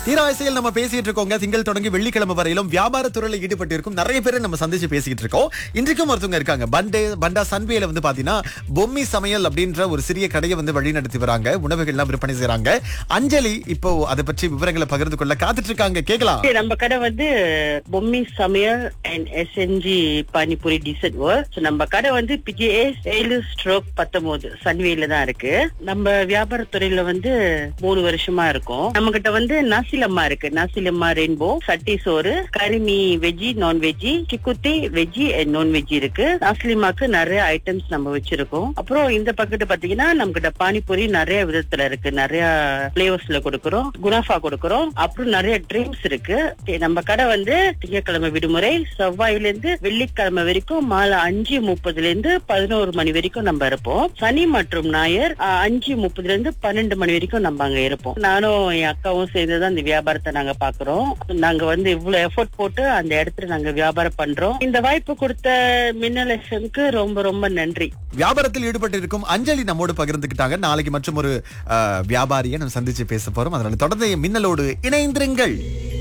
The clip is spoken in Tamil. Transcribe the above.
தீராசையில் நம்ம பேசிட்டு இருக்கோங்க திங்கள் தொடங்கி வெள்ளிக்கிழமை வரையிலும் வியாபார துறையில ஈடுபட்டு இருக்கும் நிறைய பேரை நம்ம சந்திச்சு பேசிக்கிட்டு இருக்கோம் இன்றைக்கும் ஒருத்தவங்க இருக்காங்க பண்டே பண்டா சன்வேல வந்து பாத்தீங்கன்னா பொம்மி சமையல் அப்படின்ற ஒரு சிறிய கடையை வந்து வழி நடத்தி வராங்க உணவுகள்லாம் விற்பனை செய்றாங்க அஞ்சலி இப்போ அதை பற்றி விவரங்களை பகிர்ந்து கொள்ள காத்துட்டு இருக்காங்க கேட்கலாம் சரி, நம்ம கடை வந்து Bommi Samayal and SNG panipuri dessert work நம்ம கடை வந்து பிஜேஎஸ் ஏழு ஸ்ட்ரோக் பத்தொன்பது சன்வேல தான் இருக்கு நம்ம வியாபாரத்துறையில வந்து மூணு வருஷமா இருக்கும் நம்ம கிட்ட வந்து நாசிலம்மா இருக்கு நாசிலம்மா rainbow chatti soru curry mee veggie non veggie சிக்குத்தி வெஜ்ஜி அண்ட் நான் வெஜ்ஜி இருக்கு நாசிலிமாக்கு நிறைய ஐட்டம்ஸ் நம்ம வச்சிருக்கோம் அப்புறம் இந்த பக்கத்து பாத்தீங்கன்னா நம்ம கிட்ட பானிபூரி நிறைய விதத்துல இருக்கு நிறைய பிளேவர்ஸ்ல கொடுக்கறோம் குனாஃபா கொடுக்கறோம் அப்புறம் நிறைய ட்ரிங்க்ஸ் இருக்கு Okay, நம்ம கடை வந்து திங்கட்கிழமை விடுமுறை செவ்வாயில இருந்து வெள்ளிக்கிழமை வரைக்கும் மாலை அஞ்சு முப்பதுல இருந்து பதினோரு மணி வரைக்கும் நம்ம இருப்போம் சனி மற்றும் ஞாயிறு அஹ், அஞ்சு முப்பதுல இருந்து பன்னெண்டு மணி வரைக்கும் நம்ம அங்க இருப்போம் நானும் என் அக்காவும் சேர்ந்துதான் இந்த வியாபாரத்தை நாங்க பாக்குறோம் நாங்க வந்து இவ்வளவு எஃபோர்ட் போட்டு அந்த இடத்துல நாங்க வியாபாரம் பண்றோம் இந்த வாய்ப்பு கொடுத்த மின்னல் எஃப்எம்க்கு ரொம்ப ரொம்ப நன்றி வியாபாரத்தில் ஈடுபட்டு இருக்கும் அஞ்சலி நம்மோடு பகிர்ந்துக்கிட்டாங்க நாளைக்கு மற்றும் ஒரு அஹ், வியாபாரியை நம்ம சந்திச்சு பேச போறோம் அதனால தொடர்ந்து மின்னலோடு இணைந்திருங்கள்